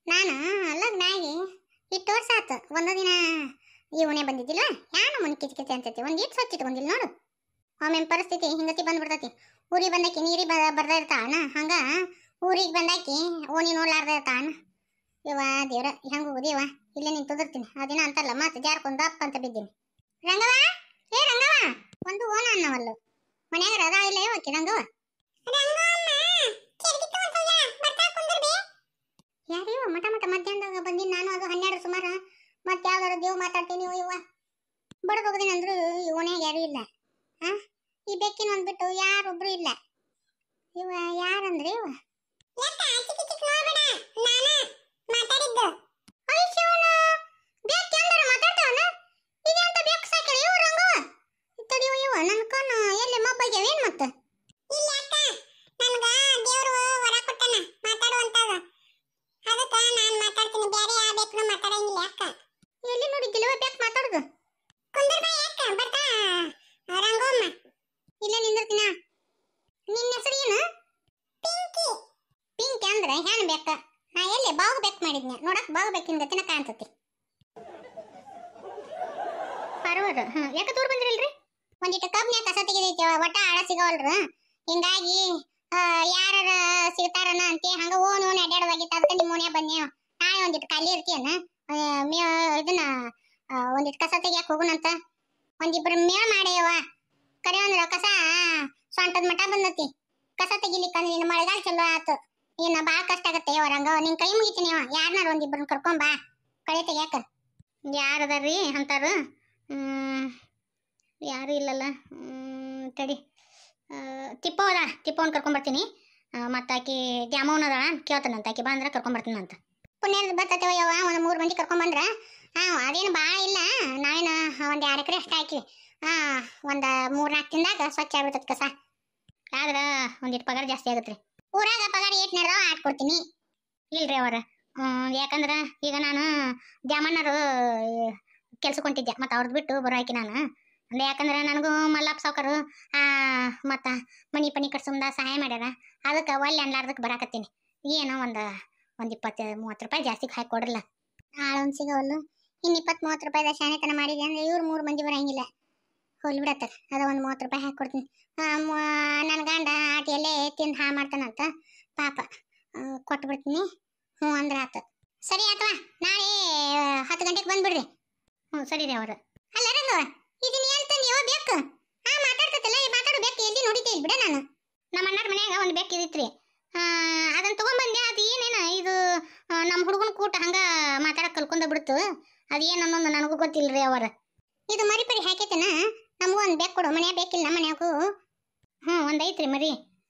ನಾನು ಲಗ್ನ ಆಗಿ ಇಟ್ಟು ವರ್ಷ ಆತು ಒಂದು ದಿನ ಇವನೇ ಬಂದಿದ್ದಿಲ್ಲ ಯಾನು ಮುನ್ ಕಿಚ್ ಕಿಚ್ ಅಂತೈತಿ ಒಂದು ಇಟ್ಟು ಸ್ವಚ್ಛ ಇಟ್ಕೊಂಡಿಲ್ಲ ನೋಡು ಒಮ್ಮೆ ಪರಿಸ್ಥಿತಿ ಹಿಂಗತಿ ಬಂದ್ಬಿಡ್ತೈತಿ ಊರಿಗೆ ಬಂದಾಕಿ ನೀರಿಗೆ ಬ ಬರ್ತಾ ಇರ್ತಾಣ ಹಂಗ ಊರಿಗೆ ಬಂದಾಕಿ ಓಣಿ ನೋಡ್ಲಾರ್ದ ಇರ್ತಾಣ ಇವ ದೇವ್ರ ಹೆಂಗ ಹೋಗುದಿವ ಇಲ್ಲೇ ನಿಂತು ತುದಿರ್ತೀನಿ ಆ ದಿನ ಅಂತಲ್ಲ ಮತ್ತೆ ಜಾರ್ಕೊಂಡು ದಪ್ಪ ಅಂತ ಬಿದ್ದೀನಿ ರಂಗವ ಏ ರಂಗವ ಒಂದು ಓನ ಅನ್ನವಲ್ಲು ಮನ್ಯಾಗ ರದ ಇಲ್ಲ ಓಕೆ ರಂಗವ ಯಾರಿವ ಮಟ ಮಟ ಮಧ್ಯಾಹ್ನದಾಗ ಬಂದಿನಿ ನಾನು ಅದು ಹನ್ನೆರಡು ಸುಮಾರು ಮತ್ತೆ ಯಾವ್ದಾರು ದೇವ್ ಮಾತಾಡ್ತೀನಿ ಇವ ಬಡದು ಹೋಗದಿನ ಅಂದ್ರು ಇವನ್ಯಾಗ ಯಾರು ಇಲ್ಲ ಆ ಈ ಬೆಕ್ಕಿನ ಒಂದ್ಬಿಟ್ಟು ಯಾರೊಬ್ರು ಇಲ್ಲ ಇವ ಯಾರಂದ್ರೆ ಇವ ಅಯ್ಯ್ ಶಿವನ, ಬೆಕ್ಕ್ ಎಂದರೆ ಮಾತಾಡ್ತಾವನ? ಇದೆಂತ ಬೆಕ್ಕ್ ಸಾಕ್ಯಾಳ ಇವ ರಂಗವ್ವ? ತಡಿಯೋ ಇವ ನನ್ ಕಣ್ಣು ಎಲ್ಲಿ ಮಬ್ಬಾಗ್ಯಾವೇನ್ ಮತ್ತ ಎಲ್ಲಿ ನೋಡಿದ್ದಿಲ್ಲವ ಬೆಕ್ಕ್ ಮಾತಾಡುದು ಇಲ್ಲ ನಿಂದಿರ್ತೀನ ನಿನ್ನ ಹೆಸರು ಏನು ಪಿಂಕಿ ಅಂದ್ರೆ ಹೆಣ್ ಬೆಕ್ಕ ನಾ ಎಲ್ಲಿ ಬಾವು ಬೆಕ್ ಮಾಡಿದ್ನಿ ನೋಡಕ್ ಬಾವು ಬೆಕ್ಕಿನ ಗತಿನ ಕಾಣ್ತತಿ ಪರವಾದ ಹ್ಮ್ ಯಾಕ ದೂರ ಬಂದಿರಲ್ರಿ ಒಂದಿಟ್ಟು ಕಬ್ನ್ಯಾಗ ಕಸ ತೆಗೆದೈತಿ ಒಟ್ಟ ಆಳ ಸಿಗವಲ್ರ ಹಿಂಗಾಗಿ ಯಾರ ಸಿಗ್ತಾರನ ಅಂತ ಹಂಗ ಓನ್ ಓನ್ ಅಡ್ಯಾಡೋದಾಗಿತ್ತು ಅದಕ್ಕೆ ನಿಮ್ಮ ಮನೆ ಬನ್ನಿ ನಾಳೆ ಒಂದಿಟ್ಟು ಖಾಲಿ ಇರ್ತೀಯನ ಆ, ಮೇ ಇದನ್ನ ಆ, ಒಂದಿಟ್ಟು ಕಸ ತೆಗಿಯಕ್ ಹೋಗುಣಂತ ಒಂದಿಬ್ರು ಮೇಳ ಮಾಡ್ಯವ ಕರೆ ಅಂದ್ರ ಕಸ ಸ್ವಂಟದ ಮಠ ಬಂದತಿ ಕಸ ತೆಗಿಲಿಕ್ಕಂದ್ರೆ ಇನ್ನು ಮಳೆಗಾಲ ಚಲೋ ಆತು ಇನ್ನ ಬಾಳ ಕಷ್ಟ ಆಗತ್ತೆ ಯವ್ವ ರಂಗ ನಿನ್ ಕೈ ಮುಗಿತೀನಿ ಯವ್ವ ಯಾರನ್ನಾರ ಒಂದಿಬ್ರನ್ನ ಕರ್ಕೊಂಡ್ ಬಾ ಕಳೆ ತೆಗ್ಯಾಕ ಯಾರದಾರ್ರಿ ಅಂತಾರು ಹ್ಮ್ ಯಾರು ಇಲ್ಲಲ್ಲ ಹ್ಮ್ ತಡಿ ಆ, ತಿಪ್ಪ ಅದ ತಿಪ್ಪವನ್ ಕರ್ಕೊಂಡ್ ಬರ್ತೀನಿ ಮತ್ತೆ ಆಕಿ ದ್ಯಾಮವನ ಅದಾಳ ಕೇಳ್ತಾನಂತ ಆಕಿ ಬಂದ್ರೆ ಕರ್ಕೊಂಡ್ ಬರ್ತೀನಿ ಅಂತ ಪುಣ್ಯದ ಬರ್ತೈತೆ ಯವ್ವ ಒಂದು ಮೂರು ಮಂದಿ ಕರ್ಕೊಂಡ್ ಬಂದ್ರ ಹಾ ಅದೇನು ಭಾಳ ಇಲ್ಲ ನಾವೇನು ಒಂದು ಎರಡು ಎಕರೆ ಅಷ್ಟು ಹಾಕಿ ಹಾ ಒಂದು ಮೂರು ನಾಲ್ಕು ದಿನದಾಗ ಸ್ವಚ್ಛ ಆಗ್ಬಿಡ್ತೈತಿ ಕಸ ಆದ್ರ ಒಂದಿಟ್ಟು ಪಗಾರ ಜಾಸ್ತಿ ಆಗತ್ರಿ ಊರಾಗ ಪಗಾರ ಏಟ್ ನಡೆದಾವ ಆಟ್ ಕೊಡ್ತೀನಿ ಇಲ್ರಿ ಅವರ ಯಾಕಂದ್ರ ಈಗ ನಾನು ದ್ಯಾಮಣ್ಣರು ಕೆಲ್ಸಕ್ಕೆ ಹೊಂಟಿದ್ದೆ ಮತ್ತು ಅವ್ರದ್ದು ಬಿಟ್ಟು ಬರೋ ಆಕಿ ನಾನು ಅಂದ್ರೆ ಯಾಕಂದ್ರೆ ನನಗೂ ಮಲ್ಲಪ್ಪ ಸಾವ್ಕಾರು ಆ ಮತ್ತು ಮನಿ ಪನಿ ಕಟ್ಸಂದ ಸಹಾಯ ಮಾಡ್ಯಾರ ಅದಕ್ಕೆ ಒಲ್ಲೆ ಅನ್ಲಾರ್ದಕ್ಕೆ ಬರಾಕತ್ತೀನಿ ಏನೋ ಒಂದು ಒಂದು ಇಪ್ಪತ್ತು ಮೂವತ್ತು ರೂಪಾಯಿ ಜಾಸ್ತಿ ಹಾಕಿ ಕೊಡ್ರಲ್ಲ ಆಳೊಂದು ಸಿಗವಲ್ಲು ಇನ್ನು ಇಪ್ಪತ್ತು ಮೂವತ್ತು ರೂಪಾಯಿದ ಶಾಣೆತನ ಮಾಡಿದೆ ಅಂದ್ರೆ ಇವ್ರು ಮೂರು ಮಂದಿ ಬರಂಗಿಲ್ಲ ಹೋಲ್ ಬಿಡತ್ತಾರ ಅದ ಒಂದು ಮೂವತ್ತು ರೂಪಾಯಿ ಹಾಕಿ ಕೊಡ್ತೀನಿ ನನ್ನ ಗಂಡ ಆಟ ಎಲ್ಲೇ ತಿಂದು ಹಾ ಮಾಡ್ತಾನಂತ ಪಾಪ ಆ, ಕೊಟ್ಬಿಡ್ತೀನಿ ಹ್ಞೂ ಅಂದ್ರೆ ಆತ ಸರಿ ಆತವಾ ನಾಳೆ ಆ, ಹತ್ತು ಗಂಟೆಗೆ ಬಂದ್ಬಿಡ್ರಿ ಹ್ಞೂ ಸರಿ ರೀ ಅವ್ರು ಅಲ್ಲ ರಂಗವ ಇದನ್ನ ಏನ್ ತಂದಿಯೋ ಬೇಕು ಹಾ ಮಾತಾಡ್ತೈತಲ್ಲ ಈ ಮಾತಾಡೋ ಬೇಕು ಎಲ್ಲಿ ನೋಡಿದ್ದೆ ಇಲ್ಲಿ ಬಿಡ ನಾನು ನಮ್ಮ ಅಣ್ಣರ ಮನ್ಯಾಗ ಒಂದು ಬೇಕು ಇದಿತ್ರಿ ಆ, ಅದನ್ನ ತಗೊಂಬಂದೆ ಅದು ಏನೇನ ಇದು ನಮ್ಮ ಹುಡುಗನ ಕೂಟ ಹಂಗ ಮಾತಾಡಕ್ ಕಲ್ಕೊಂಡ ಬಿಡ್ತು ಅದೇನು ಅನ್ನೋದು ನನಗೂ ಗೊತ್ತಿಲ್ರಿ ಅವರ ಇದು ಮರಿ ಪರಿ ಹಾಕೈತೇನ ನಮಗೂ ಒಂದು ಬೇಕು ಕೊಡು ಮನ್ಯಾಗ ಬೇಕಿಲ್ಲ ನಮ್ಮ ಮನ್ಯಾಗೂ ಹ್ಞೂ ಒಂದು ಐತ್ರಿ ಮರಿ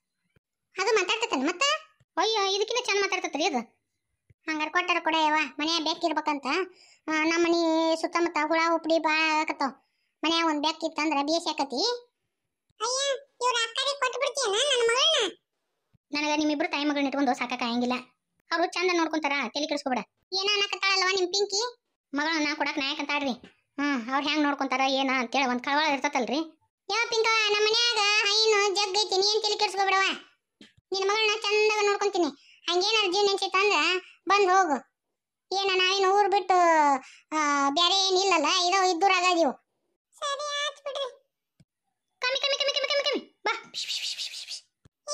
ಅದು ಮಾತಾಡ್ತೈತೇನ ಮತ್ತೆ ಅಯ್ಯೋ ಇದಕ್ಕಿಂತ ಚಂದ ಮಾತಾಡ್ತೈತ್ರಿ ಅದು ಹಂಗಾರೆ ಕೊಟ್ಟಾರ ಕೊಡ ಯವ್ವ ಮನ್ಯಾಗ ಬೇಕಿರ್ಬೇಕಂತ ಆ, ನಮ್ಮ ಮನೆ ಸುತ್ತಮುತ್ತ ಹುಳ ಉಪ್ಡಿ ಭಾಳ ಆಗತ್ತಾವ ಮನ್ಯಾಗ ಒಂದು ಬೆಕ್ ಇತ್ತಂದ್ರ ಬೇಸಿ ಆಕತಿ ಅಯ್ಯ ಇವ್ರ ಅಕ್ಕರಿಗೆ ಕೊಟ್ಟು ಬಿಡ್ತೀಯನ ನನ್ನ ಮಗಳನ್ನ ನನಗೆ ನಿಮ್ಮಿಬ್ರು ತಾಯಿ ಮಗಳನ್ನ ಇಟ್ಕೊಂಡು ಸಾಕಾಗಂಗಿಲ್ಲ ಅವ್ರು ಚಂದ ನೋಡ್ಕೊಂತಾರ ತಲೆ ಕೆಡಿಸ್ಕೊಬೇಡ ಏನ ಅನ್ನಕತ್ತಾಳಲ್ವ ನಿಮ್ ಪಿಂಕಿ ಮಗಳನ್ನ ನಾ ಕೊಡಕ್ ನಾಯಕ್ ಅಂತಾಳ್ರಿ ಹ್ಮ್ ಅವ್ರು ಹೆಂಗ್ ನೋಡ್ಕೊಂತಾರ ಏನ ಅಂತೇಳಿ ಒಂದ್ ಕಳವಳ ಇರ್ತತಲ್ರಿ ಯಾವ ಪಿಂಕ ನಮ್ಮ ಮನ್ಯಾಗ ಹೈನು ಜಗ್ ಐತಿ ನೀ ಏನ್ ತಲೆ ಕೆಡಿಸ್ಕೊಬೇಡವ ನಿನ್ನ ಮಗಳನ್ನ ಚಂದಾಗ ನೋಡ್ಕೊಂತೀನಿ ಹಂಗೇನಾರ ಜೀವನ ನೆನ್ಸಿತ್ತಂದ್ರ ಬಂದ್ ಹೋಗು ಏನ ನಾವಿನ್ನು ಊರ್ ಬಿಟ್ಟು ಆ, ಬ್ಯಾರೆ ಏನಿಲ್ಲಲ್ಲ ಇದೋ ಇದ್ದೂರಾಗದೀವು ಸರಿ ಆತ್ ಬಿಡ್ರಿ ಕಮ್ಮಿ ಕಮ್ಮಿ ಕಮ್ಮಿ ಕಮ್ಮಿ ಕಮ್ಮಿ ಕಮ್ಮಿ ಬಾ ಪಿಶ್, ಪಿಶ್, ಪಿಶ್, ಪಿಶ್, ಪಿಶ್.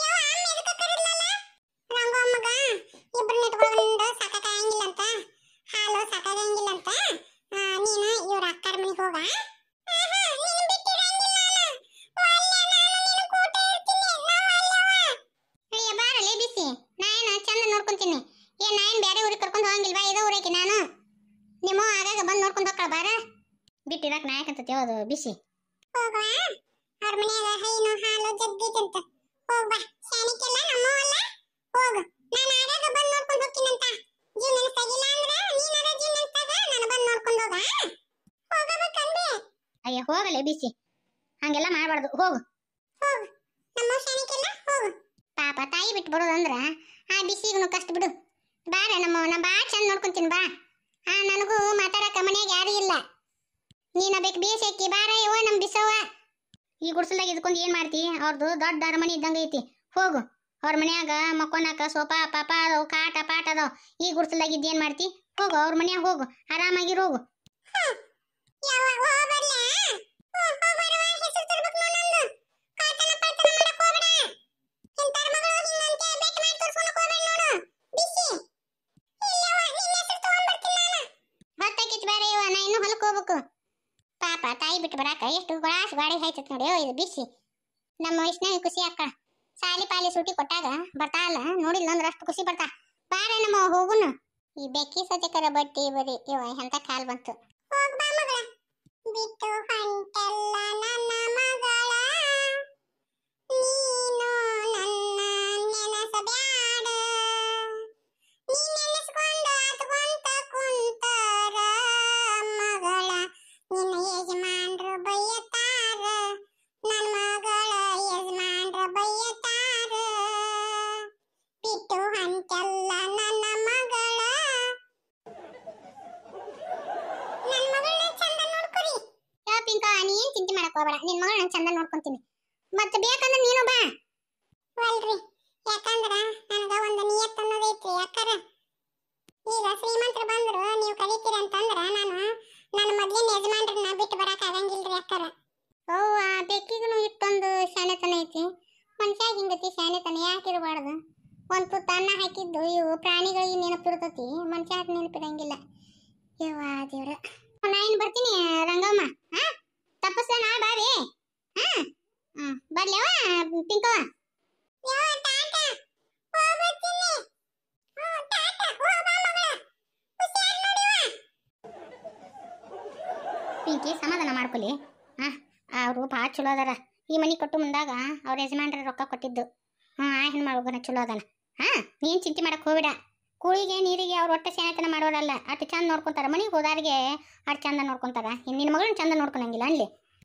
ರಂಗಮ್ಮಗ ಇಬ್ರನ್ನ ಇಟ್ಕೊಂಡು ಸಾಕಾಗಂಗಿಲ್ಲ ಅಂತ ಹಾಲು ಸಾಕಾಗಂಗಿಲ್ಲ ಅಂತ ಆ, ನೀನು ಇವ್ರ ಅಕ್ಕರ ಮನೆಗೆ ಹೋಗ ಬಾರಲೇ ಬಿಸಿ ನಾನು ಚಂದ ನೋಡ್ಕೊಂತೀನಿ ಏನ್ ನಾನು ಬೇರೆ ಊರಿಗೆ ಕರ್ಕೊಂಡು ಹೋಗಂಗಿಲ್ವಾ ಇದೇ ಊರಿಗೆ ನಾನು ನಿಮ್ಮ ಆಗಾಗ ಬಂದು ನೋಡ್ಕೊಂಡು ಹೋಗ್ಕಳ ಬಾರ ಬಿಟ್ಟಿರಕ್ ನಾಯಕ್ ಅಂತ ಅದು ಬಿಸಿ ಹೋಗುವ ಅವ್ರ ಮನ್ಯಾಗ ಹೈನು ಹಾಲು ಜಗ್ಗೈತಂತ ಹೋಗ್ ಬಾ ಶಾನಿಕೆಲ್ಲ ನಮ್ಮವಲ್ಲ ಹೋಗು ನಾನು ಆಗಾಗ ಬಂದು ನೋಡ್ಕೊಂಡು ಹೋಗ್ತೀನಂತ ಜೀವ ನೆನಪಾಗಿಲ್ಲ ಅಂದ್ರ ನೀನಾರ ಜೀವ ನೆನಪಾಗ ನಾನು ಬಂದು ನೋಡ್ಕೊಂಡು ಹೋಗ ಹೋಗಬೇಕಂದ್ರೆ ಅಯ್ಯ ಹೋಗಲೇ ಬಿಸಿ ಹಂಗೆಲ್ಲ ಮಾಡಬಾರ್ದು ಹೋಗು ಹೋಗು ನಮ್ಮ ಶಾನಿಕೆಲ್ಲ ಹೋಗು ಪಾಪ ತಾಯಿ ಬಿಟ್ಟು ಬರೋದಂದ್ರ ಆ ಬಿಸಿಗೂ ಕಷ್ಟ ಬಿಡು ಬಾರ ನಮ್ಮ ನಾ ಬಾ ಚಂದ ನೋಡ್ಕೊಂತೀನಿ ಬಾ ಆ ನನಗೂ ಮಾತಾಡಕ ಮನ್ಯಾಗ ಯಾರು ಇಲ್ಲ ನೀನ ಬೇಕು ಬೇಸಿ ಹಾಕಿ ಬಾರ ಯವ್ವ ನಮ್ ಬಿಸವ್ವ ಈ ಗುಡ್ಸಲ್ದಾಗ ಇದ್ಕೊಂಡು ಏನ್ ಮಾಡ್ತಿ ಅವ್ರದ್ದು ದೊಡ್ಡ ಅರಮನೆ ಇದ್ದಂಗ ಐತಿ ಹೋಗು ಅವ್ರ ಮನ್ಯಾಗ ಮಕ್ಕೊನಾಕ ಸೋಫಾ ಪಾಪ ಅದಾವ ಕಾಟ ಪಾಟ ಅದಾವ ಈ ಗುಡ್ಸಲ್ದಾಗ ಇದ್ದೇನ್ ಮಾಡ್ತಿ ಹೋಗು ಅವ್ರ ಮನ್ಯಾಗ ಹೋಗು ಆರಾಮಾಗಿ ಹೋಗು ಹೊತ್ತಾಕಿತ್ ಬೇರೆ ಇವ ನಾ ಇನ್ನು ಹೊಲಕ್ಕೆ ಹೋಗ್ಬೇಕು ಪಾಪ ತಾಯಿ ಬಿಟ್ಟು ಬರಾಕ ಎಷ್ಟು ಗಾಸ್ ಗಾಡಿ ಹಾಯ್ತತ್ ನೋಡಿ ಓ ಇದು ಬಿಸಿ ನಮ್ಮ ವಯಸ್ಸಿನಾಗ ಖುಷಿ ಅಕ್ಕ ಸಾಲಿ ಪಾಲಿ ಸೂಟಿ ಕೊಟ್ಟಾಗ ಬರ್ತಾಲ್ಲ ನೋಡಿಲ್ಲ ಅಂದ್ರೆ ಅಷ್ಟು ಖುಷಿ ಬರ್ತಾ ಬಾರೆ ನಮ್ಮ ಹೋಗುನು ಈ ಬೆಕ್ಕಿ ಸತ್ಯಕರ ಬಟ್ಟಿ ಬರೀ ಇವ ಎಂತ ಕಾಲ್ ಬಂತು ಹೋಗ್ ಬಾ ಮಗಳ ಬಿಟ್ಟು ಹೊಂಟಲ್ಲ ನನ್ನ ಮಗಳ ನೀನು ನನ್ನ ನೆನಸಬ್ಯಾಡ ನೀ ನೆನೆಸ್ಕೊಂಡು ಅತ್ಕೊಂತ ಕುಂತಾರ ಮಗಳ ನಿನ್ನ ಯಜಮಾನ್ರು ಬೈಯತಾರ ನನ್ನ ಮಗಳ ಯಜಮಾನ್ರ ಬೈಯತಾರ ಬಿಟ್ಟು ಹೊಂಟಲ್ಲ ನನ್ನ ಮಗಳ ನನ್ನ ಮಗಳನ್ನ ಚಂದ ನೋಡ್ಕೊರಿ ಯಾ ಪಿಂಕ ನೀ ಏನ್ ಚಿಂತೆ ಮಾಡಕ್ ಹೋಗ್ಬೇಡ ನಿನ್ ಮಗಳನ್ನ ಚಂದ ನೋಡ್ಕೊಂತೀನಿ ಮತ್ತೆ ಬೇಕಂದ್ರೆ ನೀನು ಬಾ ಅಲ್ರಿ ಯಾಕಂದ್ರ ನನಗ ಒಂದು ನಿಯತ್ ಅನ್ನೋದೈತ್ರಿ ಯಾಕರ ಈಗ ಶ್ರೀಮಂತರು ಬಂದ್ರು ನೀವು ಕರೀತೀರ ಅಂತಂದ್ರ ನಾನು ನನ್ನ ಮೊದ್ಲಿನ ಯಜಮಾನ್ರನ್ನ ಬಿಟ್ಟು ಬರಕ್ ಆಗಂಗಿಲ್ರಿ ಅಕ್ಕರ ಓ ಆ ಬೆಕ್ಕಿಗೂ ಇಟ್ಟೊಂದು ಶಾಣೆತನ ಐತಿ ಮನುಷ್ಯ ಹಿಂಗತಿ ಶಾಣೆತನ ಯಾಕೆ ಇರಬಾರ್ದು ಒಂದು ತುತ್ತು ಅನ್ನ ಹಾಕಿದ್ದು ಇವು ಪ್ರಾಣಿಗಳಿಗೆ ನೆನಪಿರ್ತತಿ ಮನುಷ್ಯ ನೆನಪಿರಂಗಿಲ್ಲ ಯವ್ವ ದೇವ್ರ ನಾ ಇನ್ನು ಬರ್ತೀನಿ ರಂಗಮ್ಮ ಹಾ ತಪ್ಪಸ್ಲ ನಾ ಬಾರಿ ಹಾ ಹ್ಮ್ ಬರ್ಲವ ಪಿಂಕವ ಪಿಂಕಿ ಸಮಾಧಾನ ಮಾಡ್ಕೊಲಿ ಹಾ ಅವರು ಭಾಳ ಚಲೋ ಅದಾರ ಈ ಮನೆ ಕೊಟ್ಟು ಮುಂದಾಗ ಅವ್ರ ಯಜಮಾನ್ರ ರೊಕ್ಕ ಕೊಟ್ಟಿದ್ದು ಹ್ಞೂ ಆ ಹೆಣ್ಮಗುನ ಚಲೋ ಅದಾನ ಹಾ ನೀನು ಚಿಂತೆ ಮಾಡಕ್ ಹೋಗ್ಬೇಡ ಕೂಳಿಗೆ ನೀರಿಗೆ ಅವ್ರು ಒಟ್ಟ ಸೇನೆತನ ಮಾಡೋರಲ್ಲ ಅಷ್ಟು ಚಂದ ನೋಡ್ಕೊಂತಾರ ಮನೆಗೆ ಹೋದಾರಿಗೆ ಅಷ್ಟು ಚಂದ ನೋಡ್ಕೊಂತಾರ ಇನ್ನು ನಿನ್ನ ಮಗಳನ್ನ ಚಂದ ನೋಡ್ಕೊಳಂಗಿಲ್ಲ ಅನ್ಲಿ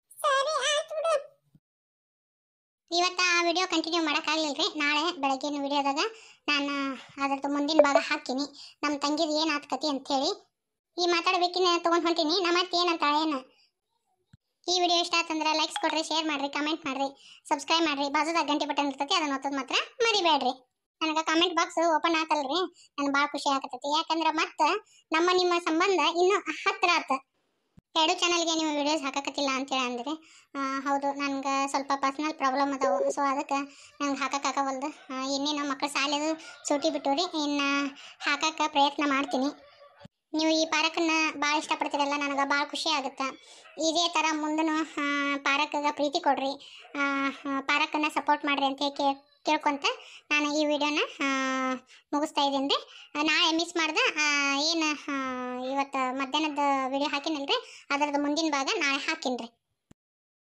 ಇವತ್ತ ಆ ವಿಡಿಯೋ ಕಂಟಿನ್ಯೂ ಮಾಡೋಕ್ಕಾಗಲಿಲ್ಲ ನಾಳೆ ಬೆಳಗ್ಗಿನ ವಿಡಿಯೋದಾಗ ನಾನು ಅದ್ರದ್ದು ಮುಂದಿನ ಭಾಗ ಹಾಕ್ತೀನಿ ನಮ್ಮ ತಂಗಿದು ಏನು ಆತ್ಕತಿ ಅಂತೇಳಿ ಈ ಮಾತಾಡಬೇಕಿನ ತೊಗೊಂಡು ಹೊಂಟೀನಿ ನಾ ಮತ್ತೆ ಏನಂತ ಏನು ಈ ವಿಡಿಯೋ ಇಷ್ಟ ಆತಂದ್ರೆ ಲೈಕ್ಸ್ ಕೊಡ್ರಿ ಶೇರ್ ಮಾಡ್ರಿ ಕಮೆಂಟ್ ಮಾಡ್ರಿ ಸಬ್ಸ್ಕ್ರೈಬ್ ಮಾಡ್ರಿ ಬಾಜುದಾಗ ಗಂಟೆ ಬಟನ್ ಇರ್ತೈತಿ ಅದನ್ನ ಒತ್ತೋದು ಮಾತ್ರ ಮರಿಬೇಡ್ರಿ ನನಗೆ ಕಮೆಂಟ್ ಬಾಕ್ಸ್ ಓಪನ್ ಆತಲ್ರಿ ನನ್ಗೆ ಭಾಳ ಖುಷಿ ಆಗತೈತಿ ಯಾಕಂದ್ರೆ ಮತ್ತೆ ನಮ್ಮ ನಿಮ್ಮ ಸಂಬಂಧ ಇನ್ನೂ ಹತ್ರ ಆತ ಎರಡು ಚಾನಲ್ಗೆ ನೀವು ವಿಡಿಯೋಸ್ ಹಾಕಕತ್ತಿಲ್ಲ ಅಂತೇಳಿ ಅಂದ್ರೆ ಆ, ಹೌದು ನನ್ಗೆ ಸ್ವಲ್ಪ ಪರ್ಸ್ನಲ್ ಪ್ರಾಬ್ಲಮ್ ಅದಾವು ಸೊ ಅದಕ್ಕೆ ನಂಗೆ ಹಾಕಕ್ಕಾಗವಲ್ದು ಇನ್ನೇನು ಮಕ್ಕಳು ಶಾಲೆದು ಸೂಟಿ ಬಿಟ್ಟವ್ರಿ ಇನ್ನು ಹಾಕಕ್ಕೆ ಪ್ರಯತ್ನ ಮಾಡ್ತೀನಿ ನೀವು ಈ ಪಾರಕನ್ನ ಭಾಳ ಇಷ್ಟಪಡ್ತೀರಲ್ಲ ನನಗೆ ಭಾಳ ಖುಷಿ ಆಗುತ್ತೆ ಇದೇ ಥರ ಮುಂದೂ ಪಾರಕ್ಗೆ ಪ್ರೀತಿ ಕೊಡ್ರಿ ಆ, ಆ, ಪಾರಕನ್ನ ಸಪೋರ್ಟ್ ಮಾಡಿರಿ ಅಂತ ಕೇ ಕೇಳ್ಕೊಂತ ನಾನು ಈ ವಿಡಿಯೋನ ಮುಗಿಸ್ತಾ ಇದ್ದೀನಿ ರೀ ನಾಳೆ ಮಿಸ್ ಮಾಡ್ದೆ ಏನು ಇವತ್ತು ಮಧ್ಯಾಹ್ನದ ವಿಡಿಯೋ ಹಾಕಿನಲ್ರಿ ಅದರದ್ದು ಮುಂದಿನ ಭಾಗ ನಾಳೆ ಹಾಕಿನ್ರಿ